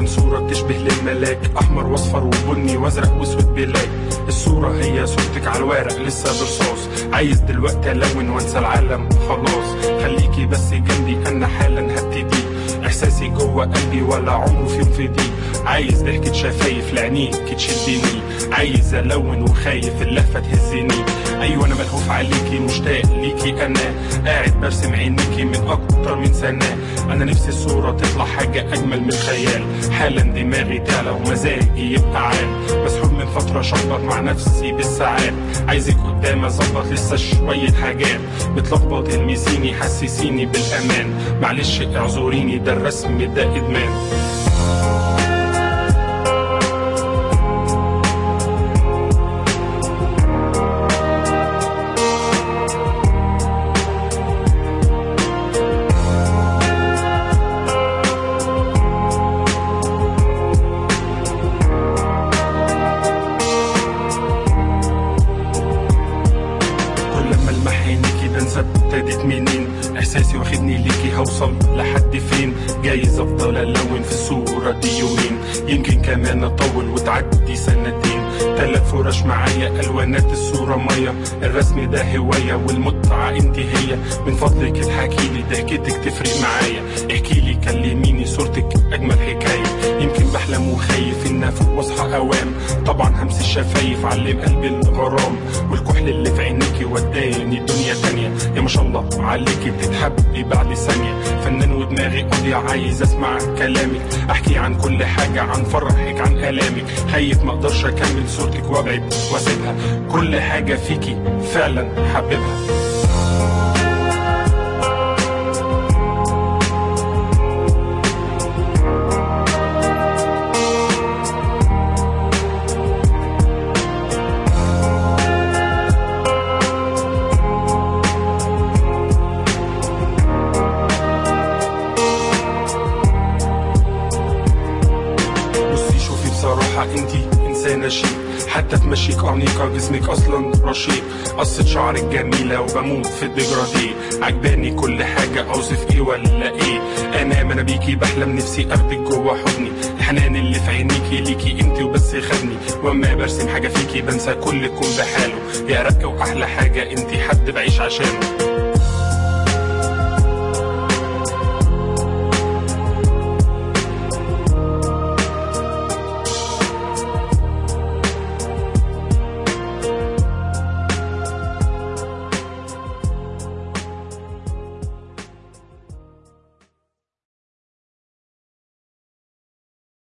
عن صورة تشبه للملاك أحمر واصفر وبني وازرق واسود بلاك الصورة هي صورتك على الورق لسه برصاص عايز دلوقتي ألون وانسى العالم خلاص خليكي بس جنبي أنا حالا هبتدي إحساسي جوه قلبي ولا عمره في انفضي عايز ضحكة شفايف لعينيك تشدني عايز ألون وخايف اللهفة تهزني أيوة أنا ملهوف عليكي مشتاق ليكي أنا قاعد برسم عينيكي من أكتر من سنة أنا نفسي الصورة تطلع حاجة أجمل من الخيال حالا دماغي تعلى ومزاجي يبقى عال مسحوب من فترة شخبط مع نفسي بالساعات عايزك قدام أظبط لسه شوية حاجات بتلخبط المسيني حسسيني بالأمان معلش اعذريني ده الرسم ده إدمان كل لما المح عينيكي بنسى ابتدت منين احساسي واخدني ليكي هوصل لحد فين جايز افضل الون في الصورة دي يومين يمكن كمان اطول وتعدي سنتين تلات فرش معايا الوانات الصورة مية الرسم ده هواية والمتعة انت هي من فضلك اضحكي لي ضحكتك تفرق معايا احكي لي كلميني صورتك اجمل حكاية يمكن بحلم وخايف ان افوق واصحى اوام طبعا همس الشفايف علم قلبي الغرام والكحل اللي في عينيكي وداني دنيا تانية يا ما شاء الله عليكي بتتحبي بعد ثانية فنان ودماغي قاضية عايز اسمع كلامك احكي عن كل حاجة عن فرحك عن الامك خايف ما اقدرش اكمل صورتك وابعد واسيبها كل حاجة فيكي فعلا حبيبها بصي شوفي بصراحة انتي انسانة شيك حتى في مشيك أنيقة جسمك أصلا رشيق قصة شعرك جميلة وبموت في الديجرادي عجباني كل حاجة أوصف إيه ولا إيه أنا ما أنا بيكي بحلم نفسي أخدك جوا حضني الحنان اللي في عينيكي ليكي انتي وبس خدني وأما برسم حاجة فيكي بنسى كل كون بحاله يا رق وأحلى حاجة انتي حد بعيش عشانه